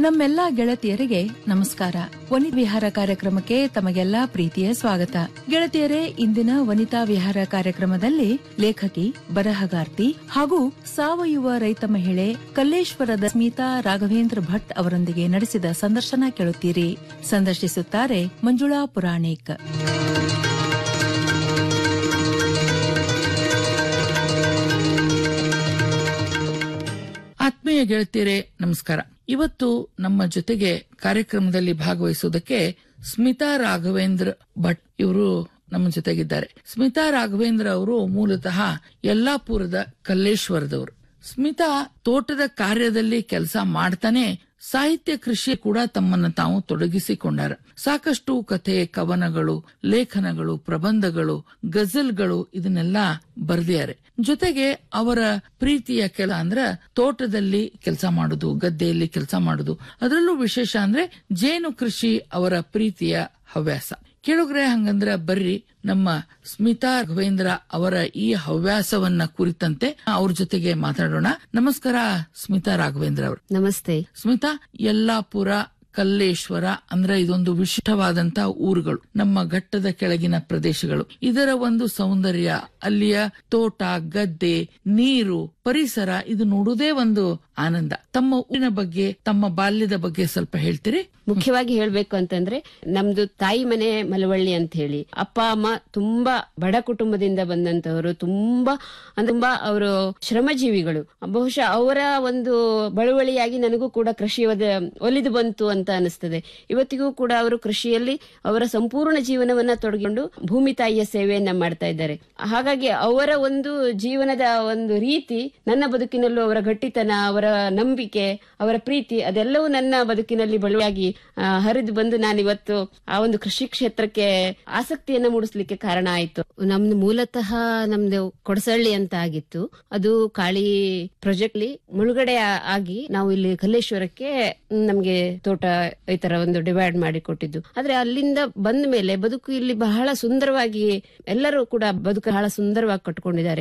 ನಮ್ಮೆಲ್ಲಾ ಗೆಳತಿಯರಿಗೆ ನಮಸ್ಕಾರ ವನಿತಾ ವಿಹಾರ ಕಾರ್ಯಕ್ರಮಕ್ಕೆ ತಮಗೆಲ್ಲಾ ಪ್ರೀತಿಯ ಸ್ವಾಗತ ಗೆಳತಿಯರೇ ಇಂದಿನ ವನಿತಾ ವಿಹಾರ ಕಾರ್ಯಕ್ರಮದಲ್ಲಿ ಲೇಖಕಿ ಬರಹಗಾರ್ತಿ ಹಾಗೂ ಸಾವಯವ ರೈತ ಮಹಿಳೆ ಕಲ್ಲೇಶ್ವರದ ಸ್ಮಿತಾ ರಾಘವೇಂದ್ರ ಭಟ್ ಅವರೊಂದಿಗೆ ನಡೆಸಿದ ಸಂದರ್ಶನ ಕೇಳುತ್ತೀರಿ ಸಂದರ್ಶಿಸುತ್ತಾರೆ ಮಂಜುಳಾ ಪುರಾಣಿಕ್ ಆತ್ಮೀಯ ಗೆಳತಿಯರೇ ನಮಸ್ಕಾರ ಇವತ್ತು ನಮ್ಮ ಜೊತೆಗೆ ಕಾರ್ಯಕ್ರಮದಲ್ಲಿ ಭಾಗವಹಿಸುವುದಕ್ಕೆ ಸ್ಮಿತಾ ರಾಘವೇಂದ್ರ ಭಟ್ ಇವರು ನಮ್ಮ ಜೊತೆಗಿದ್ದಾರೆ ಸ್ಮಿತಾ ರಾಘವೇಂದ್ರ ಅವರು ಮೂಲತಃ ಯಲ್ಲಾಪುರದ ಕಲ್ಲೇಶ್ವರದವರು ಸ್ಮಿತಾ ತೋಟದ ಕಾರ್ಯದಲ್ಲಿ ಕೆಲಸ ಮಾಡ್ತಾನೆ ಸಾಹಿತ್ಯ ಕೃಷಿ ಕೂಡ ತಮ್ಮನ್ನು ತಾವು ತೊಡಗಿಸಿಕೊಂಡಾರ ಸಾಕಷ್ಟು ಕಥೆ ಕವನಗಳು ಲೇಖನಗಳು ಪ್ರಬಂಧಗಳು ಗಜಲ್ಗಳು ಇದನ್ನೆಲ್ಲ ಬರೆದಿದ್ದಾರೆ ಜೊತೆಗೆ ಅವರ ಪ್ರೀತಿಯ ಕೆಲ ಅಂದ್ರ ತೋಟದಲ್ಲಿ ಕೆಲಸ ಮಾಡುದು ಗದ್ದೆಯಲ್ಲಿ ಕೆಲಸ ಮಾಡುದು ಅದರಲ್ಲೂ ವಿಶೇಷ ಅಂದ್ರೆ ಜೇನು ಕೃಷಿ ಅವರ ಪ್ರೀತಿಯ ಹವ್ಯಾಸ ಕೇಳುಗ್ರೆ ಹಂಗಂದ್ರ ಬರ್ರಿ ನಮ್ಮ ಸ್ಮಿತಾ ರಾಘವೇಂದ್ರ ಅವರ ಈ ಹವ್ಯಾಸವನ್ನ ಕುರಿತಂತೆ ಅವ್ರ ಜೊತೆಗೆ ಮಾತಾಡೋಣ ನಮಸ್ಕಾರ ಸ್ಮಿತಾ ರಾಘವೇಂದ್ರ ಅವರು ನಮಸ್ತೆ ಸ್ಮಿತಾ ಯಲ್ಲಾಪುರ ಕಲ್ಲೇಶ್ವರ ಅಂದ್ರೆ ಇದೊಂದು ವಿಶಿಷ್ಟವಾದಂತ ಊರುಗಳು ನಮ್ಮ ಘಟ್ಟದ ಕೆಳಗಿನ ಪ್ರದೇಶಗಳು ಇದರ ಒಂದು ಸೌಂದರ್ಯ ಅಲ್ಲಿಯ ತೋಟ ಗದ್ದೆ ನೀರು ಪರಿಸರ ಇದು ನೋಡುವುದೇ ಒಂದು ಆನಂದ ತಮ್ಮ ಊರಿನ ಬಗ್ಗೆ ತಮ್ಮ ಬಾಲ್ಯದ ಬಗ್ಗೆ ಸ್ವಲ್ಪ ಹೇಳ್ತೀರಿ ಮುಖ್ಯವಾಗಿ ಹೇಳ್ಬೇಕು ಅಂತಂದ್ರೆ ನಮ್ದು ತಾಯಿ ಮನೆ ಮಲವಳ್ಳಿ ಅಂತ ಹೇಳಿ ಅಪ್ಪ ಅಮ್ಮ ತುಂಬಾ ಬಡ ಕುಟುಂಬದಿಂದ ಬಂದಂತವರು ತುಂಬಾ ಅಂದ್ರೆ ತುಂಬಾ ಅವರು ಶ್ರಮಜೀವಿಗಳು ಬಹುಶಃ ಅವರ ಒಂದು ಬಳುವಳಿಯಾಗಿ ನನಗೂ ಕೂಡ ಕೃಷಿ ಒದ- ಒಲಿದು ಬಂತು ಅಂತ ಅನಿಸ್ತದೆ ಇವತ್ತಿಗೂ ಕೂಡ ಅವರು ಕೃಷಿಯಲ್ಲಿ ಅವರ ಸಂಪೂರ್ಣ ಜೀವನವನ್ನ ತೊಡಗಿಕೊಂಡು ಭೂಮಿ ತಾಯಿಯ ಸೇವೆಯನ್ನ ಮಾಡ್ತಾ ಇದ್ದಾರೆ ಹಾಗಾಗಿ ಅವರ ಒಂದು ಜೀವನದ ಒಂದು ರೀತಿ ನನ್ನ ಬದುಕಿನಲ್ಲೂ ಅವರ ಗಟ್ಟಿತನ ಅವರ ನಂಬಿಕೆ ಅವರ ಪ್ರೀತಿ ಅದೆಲ್ಲವೂ ನನ್ನ ಬದುಕಿನಲ್ಲಿ ಬಳುವಾಗಿ ಆ, ಹರಿದು ಬಂದು ನಾನಿವತ್ತು ಆ ಒಂದು ಕೃಷಿ ಕ್ಷೇತ್ರಕ್ಕೆ ಆಸಕ್ತಿಯನ್ನ ಮೂಡಿಸ್ಲಿಕ್ಕೆ ಕಾರಣ ಆಯ್ತು ನಮ್ದು ಮೂಲತಃ ನಮ್ದು ಕೊಡಸಳ್ಳಿ ಅಂತ ಆಗಿತ್ತು ಅದು ಕಾಳಿ ಪ್ರಾಜೆಕ್ಟ್ ಅಲ್ಲಿ ಮುಳುಗಡೆ ಆ- ಆಗಿ ನಾವು ಇಲ್ಲಿ ಕಲ್ಲೇಶ್ವರಕ್ಕೆ ಮ್, ನಮ್ಗೆ ತೋಟ ಈ ತರ ಒಂದು ಡಿವೈಡ್ ಮಾಡಿ ಕೊಟ್ಟಿದ್ದು ಆದ್ರೆ ಅಲ್ಲಿಂದ ಬಂದ ಮೇಲೆ ಬದುಕು ಇಲ್ಲಿ ಬಹಳ ಸುಂದರವಾಗಿ ಎಲ್ಲರೂ ಕೂಡ ಬದುಕು ಬಹಳ ಸುಂದರವಾಗಿ ಕಟ್ಕೊಂಡಿದ್ದಾರೆ